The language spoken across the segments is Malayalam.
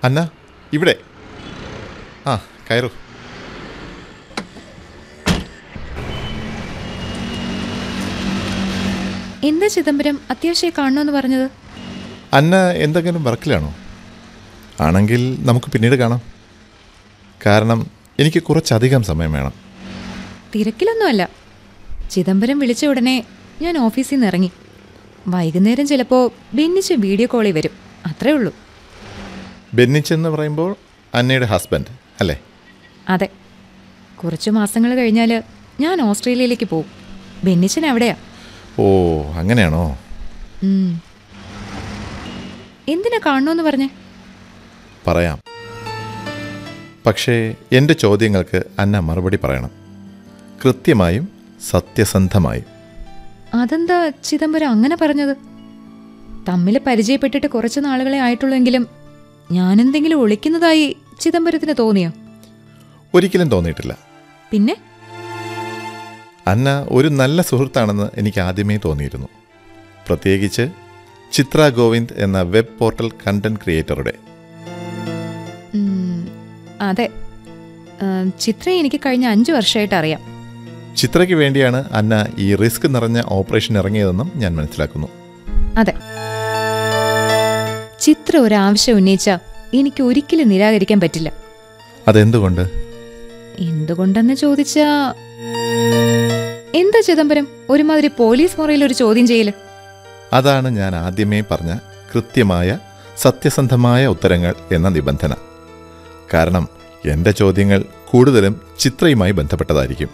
അന്ന ഇവിടെ ആ കയറൂ എന്താ ചിദംബരം അത്യാവശ്യമായി കാണണമെന്ന് പറഞ്ഞത് അന്ന എന്തെങ്കിലും വർക്കിലാണോ ആണെങ്കിൽ നമുക്ക് പിന്നീട് കാണാം കാരണം എനിക്ക് കുറച്ചധികം സമയം വേണം തിരക്കിലൊന്നുമല്ല ചിദംബരം വിളിച്ച ഉടനെ ഞാൻ ഓഫീസിൽ നിന്ന് ഇറങ്ങി വൈകുന്നേരം ചിലപ്പോൾ ഭിന്നിച്ച് വീഡിയോ കോളിൽ വരും അത്രേ ഉള്ളൂ ബെന്നിച്ചെന്ന് പറയുമ്പോൾ അന്നയുടെ ഹസ്ബൻഡ് അല്ലേ അതെ കുറച്ച് മാസങ്ങൾ കഴിഞ്ഞാൽ ഞാൻ ഓസ്ട്രേലിയയിലേക്ക് പോകും ബെന്നിച്ചൻ എവിടെയാ ഓ അങ്ങനെയാണോ ഉം. എന്തിനാ കാണണമെന്ന് പറഞ്ഞേ പറയാം പക്ഷേ എൻ്റെ ചോദ്യങ്ങൾക്ക് അന്ന മറുപടി പറയണം കൃത്യമായും സത്യസന്ധമായും അതെന്താ ചിദംബരം അങ്ങനെ പറഞ്ഞത് തമ്മിൽ പരിചയപ്പെട്ടിട്ട് കുറച്ച് നാളുകളെ ആയിട്ടുള്ളെങ്കിലും ഞാനെന്തെങ്കിലും ഒളിക്കുന്നതായി ചിദംബരത്തിന് തോന്നിയോ ഒരിക്കലും തോന്നിയിട്ടില്ല പിന്നെ അന്ന ഒരു നല്ല സുഹൃത്താണെന്ന് എനിക്ക് ആദ്യമേ തോന്നിയിരുന്നു പ്രത്യേകിച്ച് ചിത്ര ഗോവിന്ദ് എന്ന വെബ് പോർട്ടൽ കണ്ടന്റ് ക്രിയേറ്ററുടെ ഉം, അതെ ഉം, ചിത്രയെ എനിക്ക് കഴിഞ്ഞ അഞ്ചു വർഷമായിട്ട് അറിയാം ചിത്രയ്ക്ക് വേണ്ടിയാണ് അന്ന ഈ റിസ്ക് നിറഞ്ഞ ഓപ്പറേഷൻ ഇറങ്ങിയതെന്നും ഞാൻ മനസ്സിലാക്കുന്നു അതെ ചിത്ര ഒരാവശ്യം ഉന്നയിച്ച എനിക്ക് ഒരിക്കലും നിരാകരിക്കാൻ പറ്റില്ല അതെന്തുകൊണ്ട് എന്തുകൊണ്ടെന്ന് ചോദിച്ചാ എന്താ ചിദംബരം ഒരുമാതിരി പോലീസ് മുറിയിൽ ഒരു ചോദ്യം ചെയ്യല് അതാണ് ഞാൻ ആദ്യമേ പറഞ്ഞ കൃത്യമായ സത്യസന്ധമായ ഉത്തരങ്ങൾ എന്ന നിബന്ധന കാരണം എൻ്റെ ചോദ്യങ്ങൾ കൂടുതലും ചിത്രയുമായി ബന്ധപ്പെട്ടതായിരിക്കും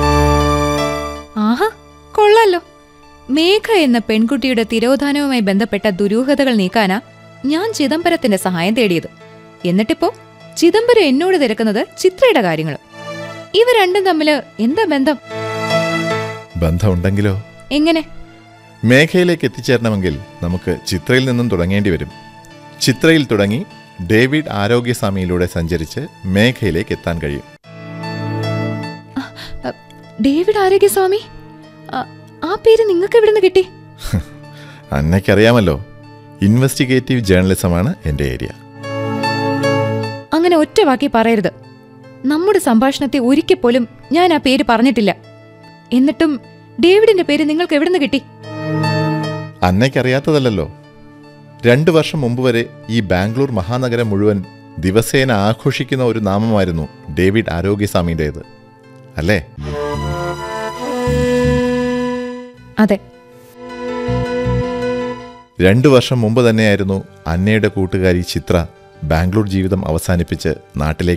ആഹാ കൊള്ളാലോ മേഘ എന്ന പെൺകുട്ടിയുടെ തിരോധാനവുമായി ബന്ധപ്പെട്ട ദുരൂഹതകൾ നീക്കാനാ ഞാൻ ചിദംബരത്തിന്റെ സഹായം തേടിയത് എന്നിട്ടിപ്പോ ചിദംബരം എന്നോട് തിരക്കുന്നത് ചിത്രയുടെ കാര്യങ്ങൾ ഇവ രണ്ടും തമ്മില് എന്താ ബന്ധം ബന്ധമുണ്ടെങ്കിലോ എങ്ങനെ മേഘയിലേക്ക് എത്തിച്ചേരണമെങ്കിൽ നമുക്ക് ചിത്രയിൽ നിന്നും തുടങ്ങേണ്ടി വരും ചിത്രയിൽ തുടങ്ങി ഡേവിഡ് ആരോഗ്യസ്വാമിയിലൂടെ സഞ്ചരിച്ച് മേഘയിലേക്ക് എത്താൻ കഴിയും അ, ഡേവിഡ് ആരോഗ്യസ്വാമി അ, ആ പേര് നിങ്ങൾക്ക് എവിടുന്ന് കിട്ടി അന്നയ്ക്കറിയാമല്ലോ ഇൻവെസ്റ്റിഗേറ്റീവ് ജേർണലിസമാണ് എൻ്റെ ഏരിയ അങ്ങനെ ഒറ്റ വാക്കി പറയരുത് നമ്മുടെ സംഭാഷണത്തെ ഒരിക്കൽ പോലും ഞാൻ ആ പേര് പറഞ്ഞിട്ടില്ല എന്നിട്ടും ഡേവിഡിന്റെ പേര് നിങ്ങൾക്ക് എവിടുന്ന് കിട്ടി അന്നയ്ക്കറിയാത്തതല്ലോ രണ്ടു വർഷം മുമ്പ് വരെ ഈ ബാംഗ്ലൂർ മഹാനഗരം മുഴുവൻ ദിവസേന ആഘോഷിക്കുന്ന ഒരു നാമമായിരുന്നു ഡേവിഡ് ആരോഗ്യസ്വാമിയുടേത് അല്ലേ അതെ രണ്ടു വർഷം മുമ്പ് തന്നെയായിരുന്നു അന്നയുടെ കൂട്ടുകാരി ചിത്ര ബാംഗ്ലൂർ ജീവിതം അവസാനിപ്പിച്ച് നാട്ടിലേക്ക്